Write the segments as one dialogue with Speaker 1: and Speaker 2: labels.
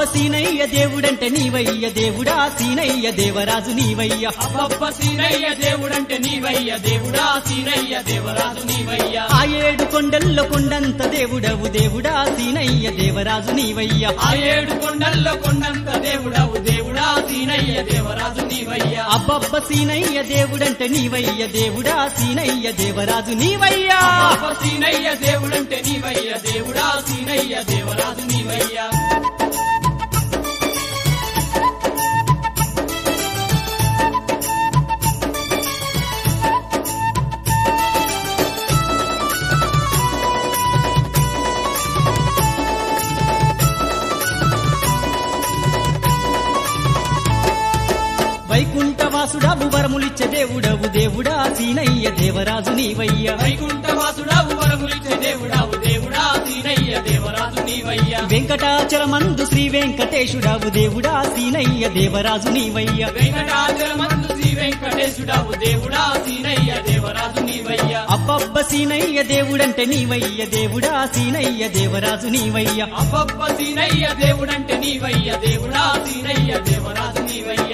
Speaker 1: సీనయ్య దేవుడంటే నీవయ్య దేవుడా సీనయ్య దేవరాజు నీవయ్య
Speaker 2: అబ్బబ్బ సీనయ్య దేవుడంటే నీవయ్య దేవుడా సీనయ్య దేవరాజు నీవయ్య
Speaker 1: ఆ ఏడు కొండల్లో కొండంత దేవుడవు దేవుడా సీనయ్య దేవరాజు నీవయ్య
Speaker 2: ఆ ఏడు కొండల్లో కొండంత దేవుడవు దేవుడా సీనయ్య దేవరాజు నీవయ్య
Speaker 1: అబ్బబ్బ సీనయ్య దేవుడంటే నీవయ్య దేవుడా సీనయ్య దేవరాజు నీవయ్యా
Speaker 2: అబ్బబ్బ సీనయ్య దేవుడంటే నీవయ్య దేవుడా సీనయ్య దేవరాజు నీవయ్య
Speaker 1: వైకుంఠవాసుడవు వరములిచ్చే దేవుడవు దేవుడా సీనయ్య దేవరాజు నీవయ్య
Speaker 2: వైకుంఠవాసుడవు వరములిచ్చే దేవుడవు దేవుడా సీనయ్య దేవరాజు నీవయ్య
Speaker 1: వెంకటాచలమందు శ్రీ వెంకటేశుడవు దేవుడా సీనయ్య దేవరాజు నీవయ్య
Speaker 2: వెంకటాచలమందు శ్రీ వెంకటేశుడవు దేవుడా సీనయ్య దేవరాజు నీవయ్య
Speaker 1: అబ్బబ్బ సీనయ్య దేవుడంటే నీవయ్య దేవుడా సీనయ్య దేవరాజు నీవయ్య
Speaker 2: అబ్బబ్బ సీనయ్య దేవుడంటే నీవయ్య దేవుడా సీనయ్య దేవరాజు నీవయ్య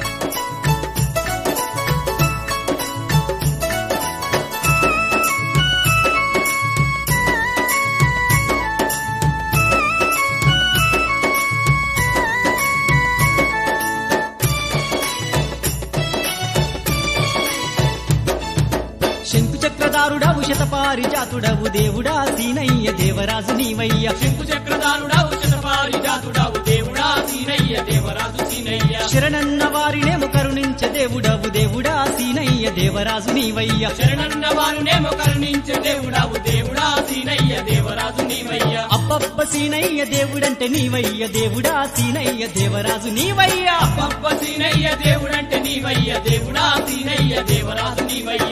Speaker 1: శంకు చక్రధారుడవు శతపారిజాతుడవు దేవుడా సీనయ్య దేవరాజు నీవయ్య
Speaker 2: శంకు చక్రధారుడవు శతపారిజాతుడవు దేవుడా సీనయ్య దేవరాజు సీనయ్య
Speaker 1: శరణన్న వారినేము కరుణించే దేవుడవు దేవుడా సీనయ్య దేవరాజు నీవయ్య
Speaker 2: శరణన్న వారునేమో కరుణించే దేవుడవు దేవుడా సీనయ్య దేవరాజు నీవయ్య
Speaker 1: అబ్బబ్బ సీనయ్య దేవుడంటే నీవయ్య దేవుడా సీనయ్య దేవరాజు నీవయ్య
Speaker 2: అబ్బబ్బ సీనయ్య దేవుడంటే నీవయ్య దేవుడా సీనయ్య దేవరాజు నీవయ్య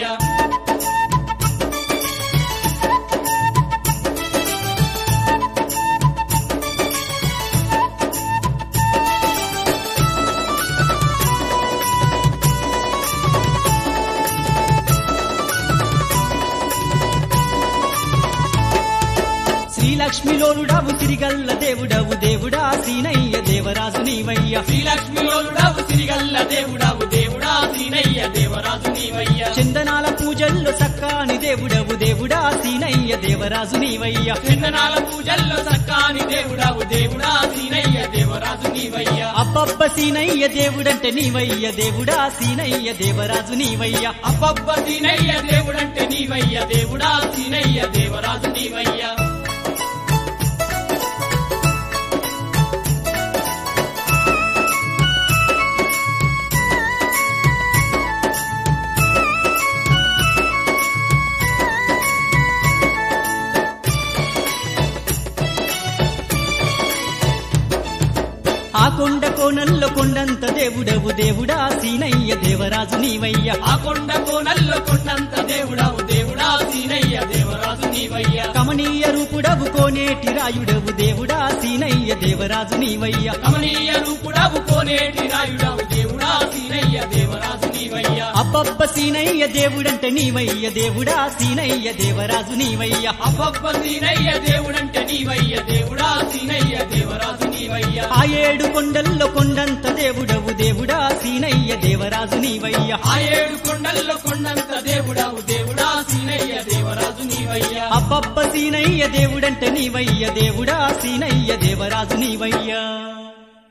Speaker 1: శ్రీలక్ష్మిలోలుడవు సిరిగల్ల దేవుడవు దేవుడా సీనయ్య దేవరాజు నీవయ్య
Speaker 2: శ్రీలక్ష్మిలోలుడవు సిరిగల్ల దేవుడవు దేవుడా సీనయ్య దేవరాజు నీవయ్య
Speaker 1: చందనాల పూజల్లో సక్కాని దేవుడవు దేవుడా సీనయ్య దేవరాజు నీవయ్య
Speaker 2: చందనాల పూజల్లో సక్కాని దేవుడవు దేవుడా సీనయ్య దేవరాజు నీవయ్య
Speaker 1: అబ్బబ్బ సీనయ్య దేవుడంటే నీవయ్య దేవుడా సీనయ్య దేవరాజు నీవయ్య
Speaker 2: అబ్బబ్బ సీనయ్య దేవుడంటే నీవయ్య దేవుడా సీనయ్య దేవరాజు నీవయ్య
Speaker 1: ఆ కొండ కోణంలో కొండంత దేవుడవు దేవుడా సీనయ్య దేవరాజు నీవయ్య
Speaker 2: ఆ కొండ కోనల్లో కొండంత దేవుడవు దేవుడా సీనయ్య దేవరాజు నీవయ్య
Speaker 1: కమనీయ రూపుడవు కోనేటి రాయుడవు దేవుడా సీనయ్య దేవరాజు నీవయ్య
Speaker 2: కమనీయ రూపుడవు కోనేటి రాయుడవు దేవుడా సీనయ్య దేవరాజు నీవయ్య
Speaker 1: అబ్బబ్బ సీనయ్య దేవుడంటే నీవయ్య దేవుడా సీనయ్య దేవరాజు నీవయ్య
Speaker 2: అబ్బబ్బ సీనయ్య దేవుడంటే నీవయ్య దేవుడా సీనయ్య దేవరాజు నీవయ్య
Speaker 1: ఆ ఏడు కొండల్లో కొండంత దేవుడవు దేవుడా సీనయ్య దేవరాజు నీవయ్య
Speaker 2: ఆ ఏడు కొండల్లో కొండంత దేవుడవు దేవుడా సీనయ్య దేవరాజు నీవయ్య
Speaker 1: అబ్బబ్బ సీనయ్య దేవుడంటే నీవయ్య దేవుడా సీనయ్య దేవరాజు నీవయ్య